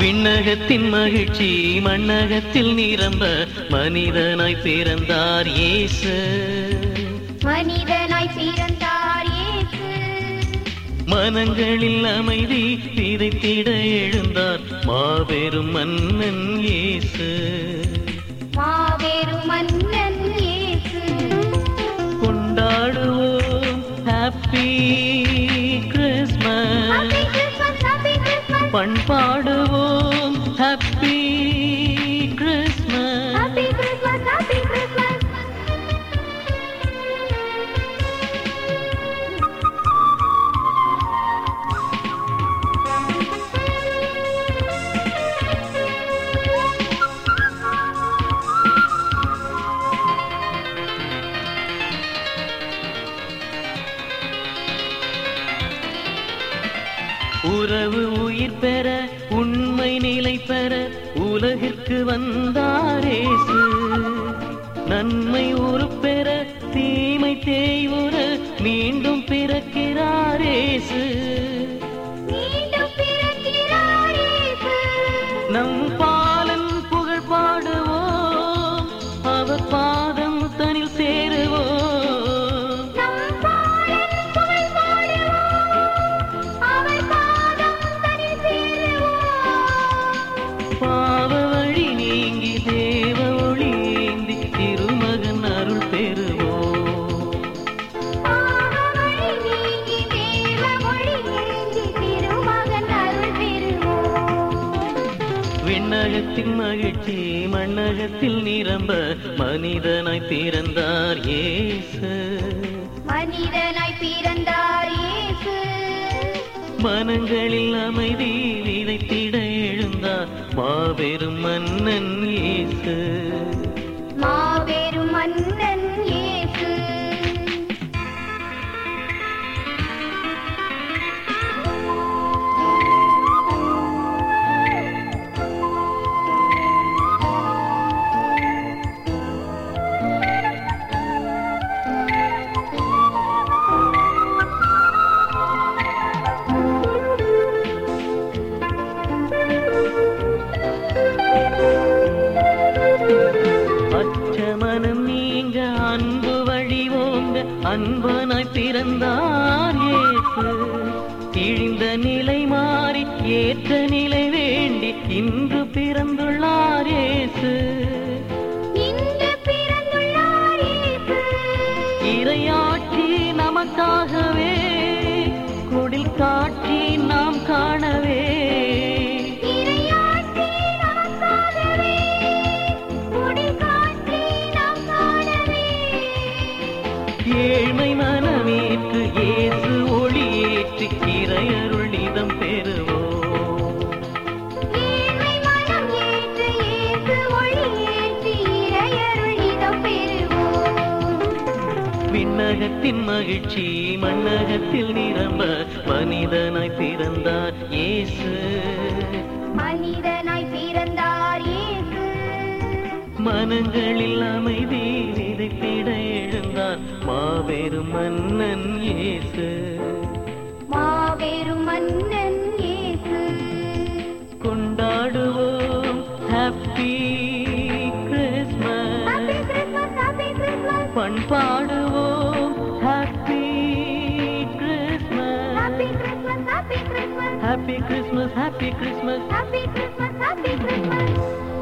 விண்ணகத்தின் மகிழ்ச்சி மண்ணகத்தில் நிரம்ப மனிதனாய் பிறந்தார் இயேசு மனிதனாய் பிறந்தார் இயேசு மனங்களில் அமைதி விதைத்திட எழுந்தார் மாபெரும் மன்னன் இயேசு மாபெரும் மன்னன் இயேசு கொண்டாடுவோம் happy Christmas happy Christmas happy Christmas பண்பாடுவோம் happy Christmas happy Christmas happy Christmas உறவு உயிர் பெற உண்மை நிலை பெற உலகிற்கு வந்தாரேசு நன்மை உரு பெற தீமை தேய்வுற மீண்டும் பிறக்கிறாரேசு மீண்டும் பிறக்கிறார் இயேசு நம் பாலன் புகழ் பாடுவோம் அவர் பாதம் தனில் சேருவோம் நம் பாடல் புகழ் பாடுவோம் அவர் பாதம் தனில் சேருவோம் பாவ வழி நீங்கி தேவ ஒளி ஏந்தி திருமகன் அருள் பெறுவோம் பாவமழை நீங்கி தேவ மொழி ஏந்தி திருமகன் அருள் பெறுவோம் விண்ணகத்தின் மகிழ்ச்சி மண்ணகத்தில் நிரம்ப மனிதனாய் பிறந்தார் இயேசு மனிதனாய் பிறந்தார் இயேசு மனங்களில் அமைதி விதைத்திட எழுந்தார் மாபெரும் மன்னன் இயேசு மாபெரும் மன்னன் இயேசு அச்சமனம் நீங்க அன்பு வழிவோங்க அன்பனாய் பிறந்தார் இயேசு இழிந்த நிலை மாறி ஏற்ற நிலை வேண்டி இன்று பிறந்துள்ளார் இயேசு இன்று பிறந்துள்ளார் இயேசு இறையாட்சி நமக்காகவே குடில் காட்சி நாம் காணவே இறையாட்சி நமக்காகவே கொடி காட்டி நாம் காணவே ஏழ்மை மனமேற்று இயேசு ஒளியேற்றி இறையருள் நிதம் பெறுவோம் ஏழ்மை மனம் ஏற்று இயேசு ஒளி ஏற்றி இறையருள் இதம் பெறுவோம் விண்ணகத்தின் மகிழ்ச்சி மண்ணகத்தில் நிரம்ப மனிதனாய் பிறந்தார் இயேசு மனிதனாய் பிறந்தார் இயேசு மனங்களில் அமைதி விதைத்திட எழுந்தார் மாபெரும் மன்னன் இயேசு மாபெரும் மன்னன் இயேசு கொண்டாடுவோம் happy happy Christmas Christmas happy Christmas பண்பாடுவோம் happy Christmas happy Christmas happy Christmas happy Christmas happy Christmas happy Christmas happy Christmas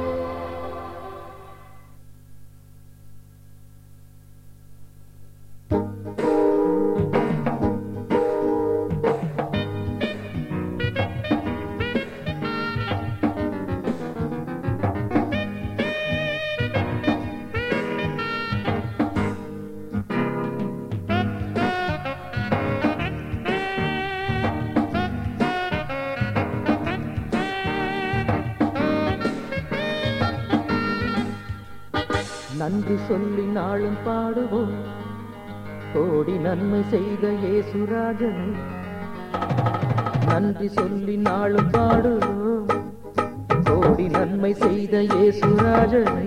நன்றி சொல்லி நாளும் பாடுவோம் கோடி நன்மை செய்த இயேசுராஜனை நன்றி சொல்லி நாளும் பாடுவோம் கோடி நன்மை செய்த இயேசுராஜனை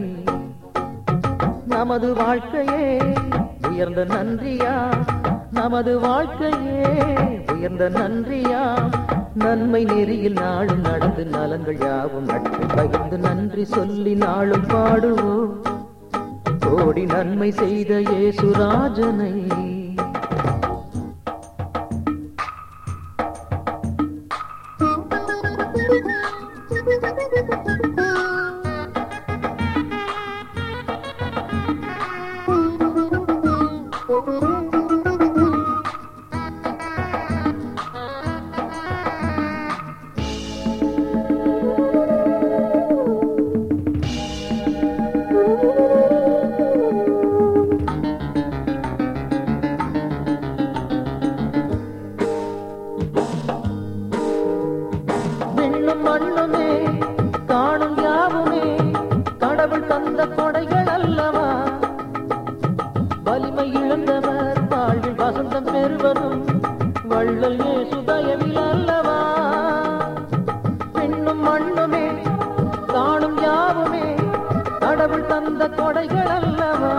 நமது வாழ்க்கையே உயர்ந்த நன்றியா நமது வாழ்க்கையே உயர்ந்த நன்றியா நன்மை நெறியில் நாளும் நடந்து நலங்கள் யாவும் நட்பை பகிர்ந்து நன்றி சொல்லி நாளும் பாடுவோம் கோடி நன்மை செய்த இயேசுராஜனை விண்ணும் மண்ணுமே காணும் யாவுமே கடவுள் தந்த கொடைகள் அல்லவா வலிமை இழந்தவர் வாழ்வில் வசந்தம் பெறுவதும் வள்ளல் இயேசு தயவில் அல்லவா விண்ணும் மண்ணுமே காணும் யாவுமே கடவுள் தந்த கொடைகள் அல்லவா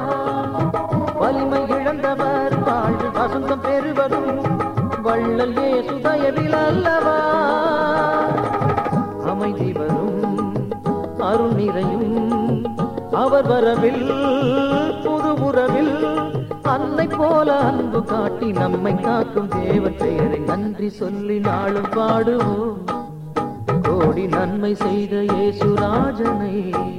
வலிமை இழந்தவர் வாழ்வில் வசந்தம் பெறுவதும் வள்ளல் இயேசு தயவில் அல்லவா அமைதி வரும் அருள் நிறையும் அவர் வரவில் புது உறவில் அன்னை போல அன்பு காட்டி நம்மை காக்கும் தேவன் பெயரை நன்றி சொல்லி நாளும் பாடுவோம் கோடி நன்மை செய்த இயேசுராஜனை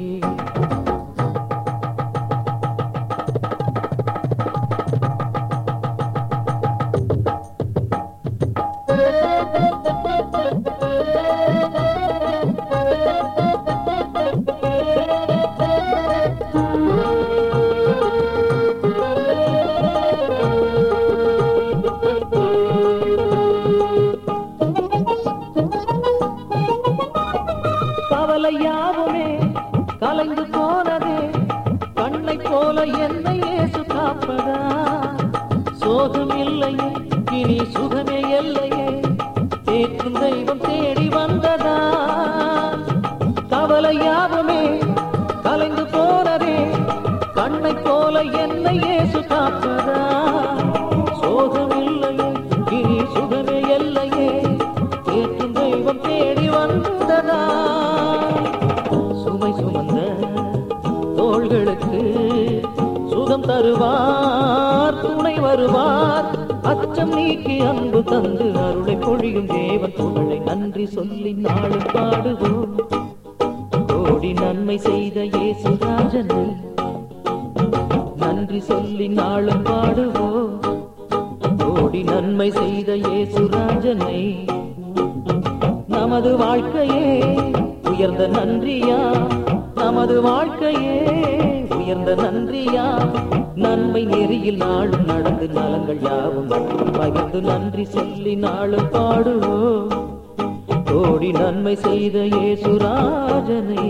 கவலை யாவுமே கலைந்து போனதே கண்ணை போல என்னை இயேசு காப்பதா சோகம் இல்லையே இனி சுகமே இல்லையே தேற்றும் தெய்வம் தேடி வந்ததா கவலை யாவுமே கலைந்து போனதே கண்ணை போல என்னை இயேசு காப்பதா சோகம் இல்லையே இனி சுகமே இல்லையே தேற்றும் தெய்வம் தேடி வந்ததா சுமை சுமந்த தோள்களுக்கு சுகம் தருவார் துணை வருவார் அச்சம் நீக்கி அன்பு தந்து அருளை பொழியும் தேவன் புகழை நன்றி சொல்லி நாளும் பாடுவோம் கோடி நன்மை செய்த இயேசுராஜனை நன்றி சொல்லி நாளும் பாடுவோம் கோடி நன்மை செய்த இயேசுராஜனை நமது வாழ்க்கையே உயர்ந்த நன்றியா நமது வாழ்க்கையே உயர்ந்த நன்றியா நன்மை நெறியில் நாளும் நடந்து நலங்கள் யாவும் மட்டும் பகிர்ந்து நன்றி சொல்லி நாளும் பாடுவோம் கோடி நன்மை செய்த இயேசுராஜனை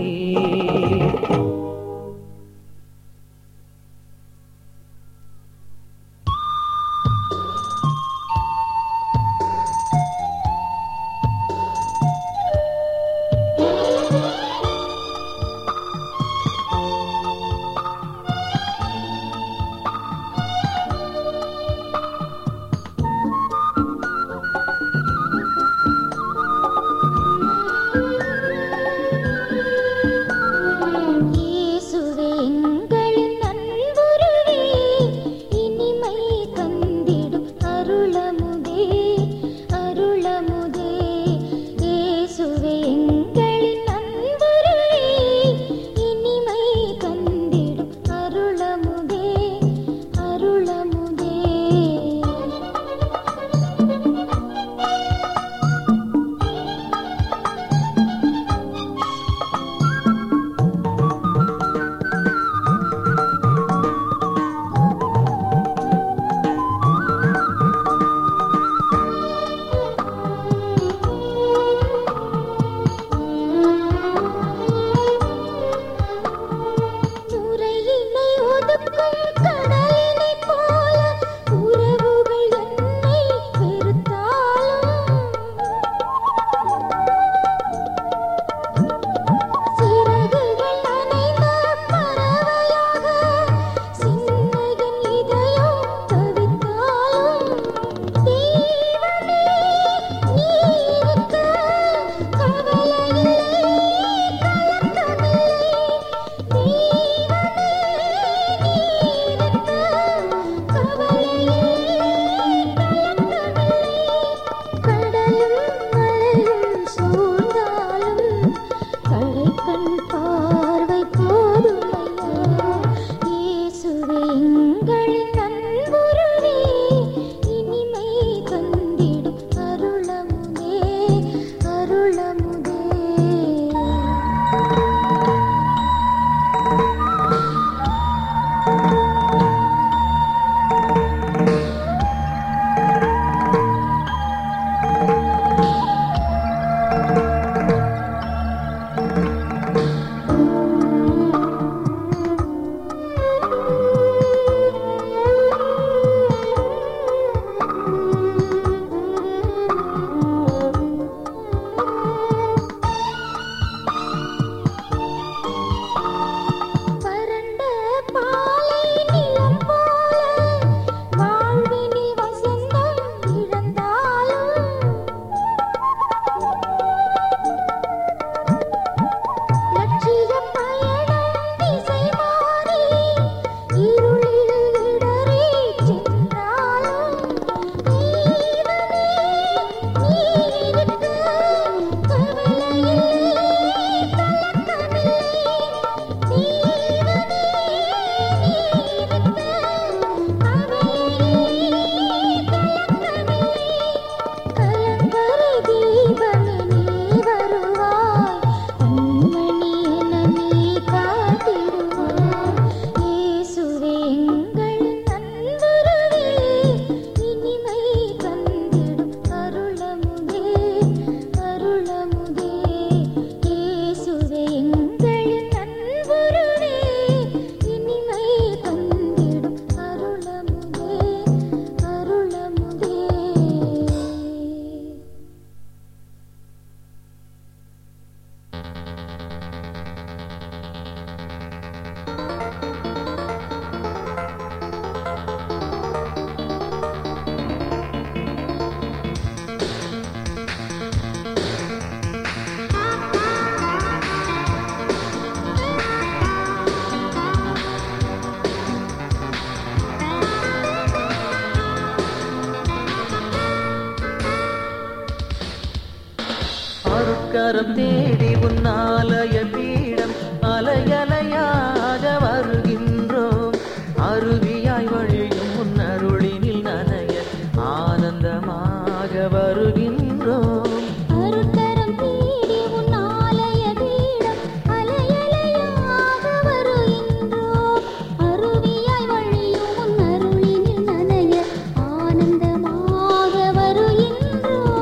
அருட்கரம் தேடி உன்னாலய பீடம் அலையலையாக வருகின்றோம் அருவியாய் வழியும் உன் அருளினில் நனைய ஆனந்தமாக வருகின்றோம் அருட்கரம் தேடி உன் ஆலய பீடம் அலையலையாக வருகின்றோம் அருவியாய் வழியும் உன் அருளினில் நனைய ஆனந்தமாக வருகின்றோம்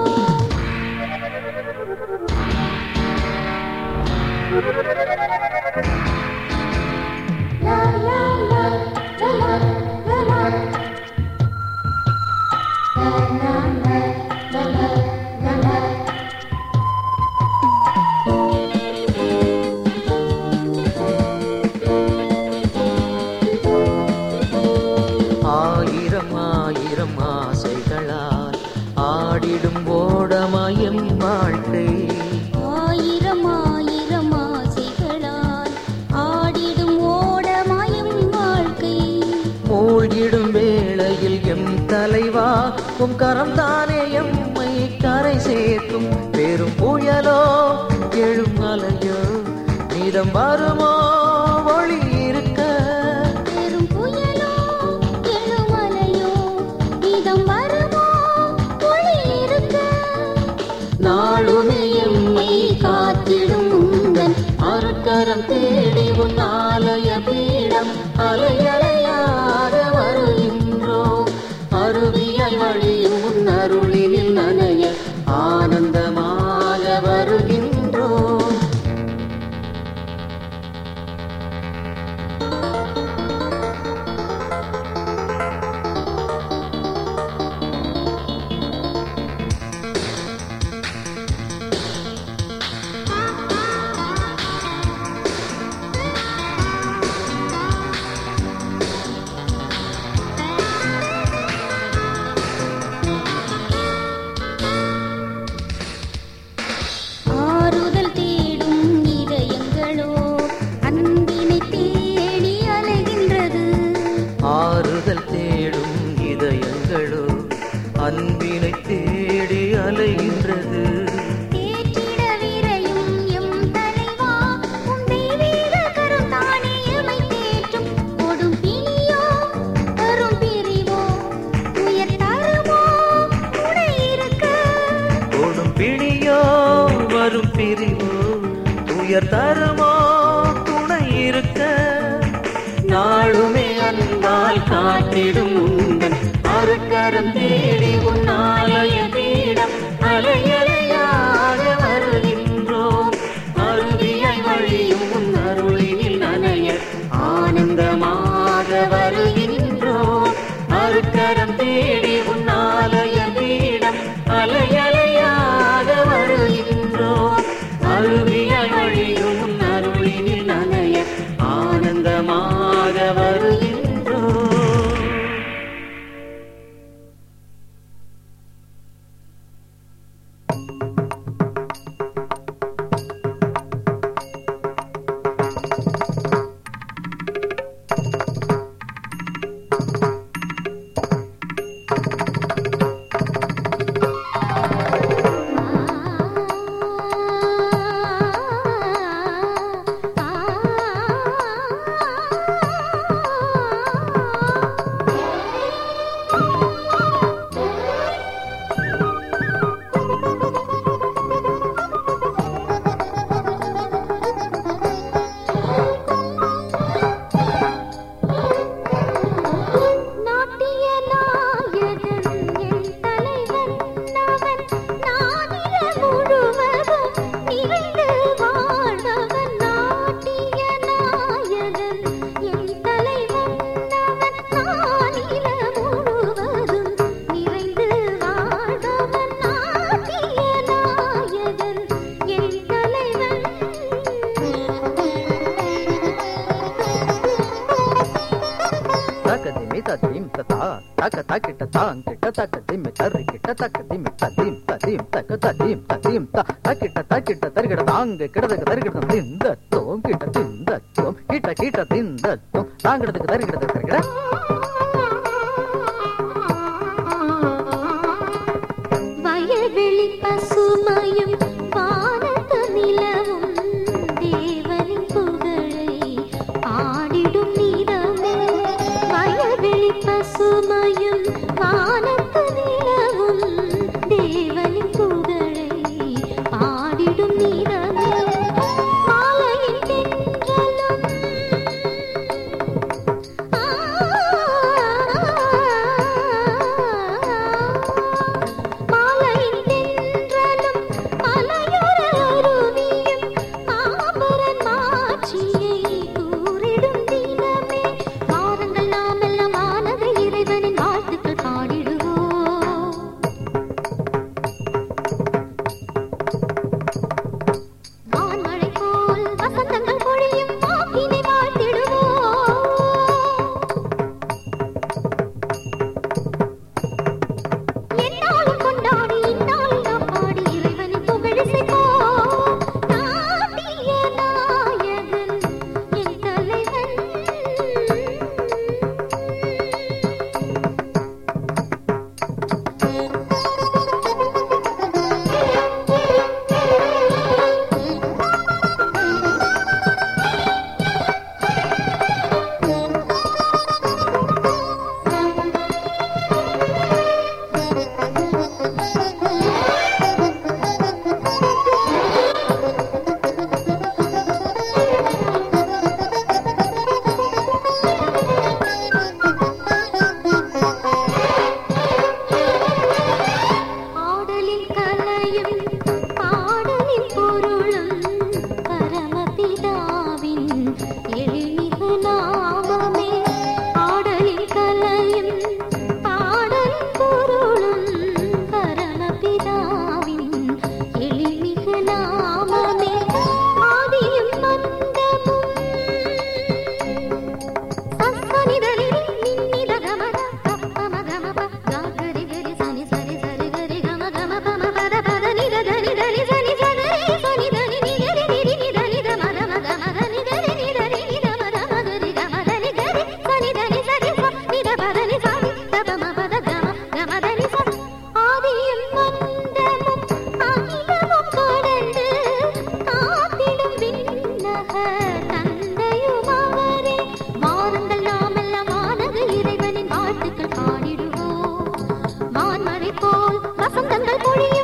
லா லா லா லா லா லா லா லா லா லா லா ஆயிரம் ஆயிரம் ஆசைகளால் ஆடிடும் ஓடமயம் வாழ்க்கை ஆயிரம் ஆயிரம் ஆசைகளால் ஆடிடும் ஓடமாயும் வாழ்க்கை மூழ்கிடும் வேளையில் எம் தலைவா உம் கரம் தானே எம்மை கரை சேர்க்கும் பெரும் புயலோ எழும் அலையோ நீதம் வருமோ ஒளி இருக்க பெரும் புயலோ எழுமலையோ இதம் வருமோ ஒளி இருக்க நாளுமே எம்மை காத்திடும் உந்தன் அருட்கரம் தேடி உன் ஆலய பீடம் அலையலையாக வருகின்றோம் அருவியாய் வழியும் உன் அருளினில் நனைய ஆனந்தமாக வருகின்றோம் ஆறுதல் தேடும் இதயங்களோ அன்பினை தேடி அலைகின்றது ஆறுதல் தேடும் இதயங்களோ அன்பினை தேடி அலைகின்றது தேற்றிட விரையும் எம் தலைவா உம் தெய்வீக கரம் தானே எமை தேற்றும் கொடும் பிணியோ வரும் பிரிவோ உயர் தருமோ துணை இருக்க ஓடும் பிடியோ வரும் பிரிவோ துயர் தருமோ துணை இருக்க நாளுமே அன்பால் காட்டிடும் உந்தன் அருக்கரம் தேடி உன் ஆலய பீடம் அலையலையாக வருகின்றோம் அருவியாய் வழியும் உன் அருளினில் நனைய ஆனந்தமாக வருகின்றோம் அருக்கரம் தேடி உன் ஆலய பீடம் அலையலையாக வருகின்றோம் அருவியாய் வழியும் உன் அருளினில் நனைய ஆனந்தமாக வருகின்றோம் நாட்டிய நாயகன் என் தலைவன் அவன் நாடிய முழுவதும் நிறைந்து வாழ்பவன் நாட்டிய நாயகன் என் தலைவன் அவன் நாடிய முழுவதும் நிறைந்து வாழ்பவன் நாட்டிய நாயகன் என் தலைவன் தக்கதிமி ததீம் ததா தக்க தக்கிட்ட தாங்கிட்ட தக்கதிமி தர்ரிக்கிட்ட தக்கதிமி ததீம் ததீம் தக்க ததீம் ததீம் த தக்கிட்ட தக்கிட்ட தருகிட தாங்க கிடதுக்கு தருகிட திந்த தோம் கிட்ட திந்த தோம் கிட்ட கிட்ட திந்த தோம் தாங்கிடதுக்கு தருகிட தருகிட வயவெளி பசுமையும் வானத்தில் வான்மழை போல் வசந்தங்கள் பொழியும்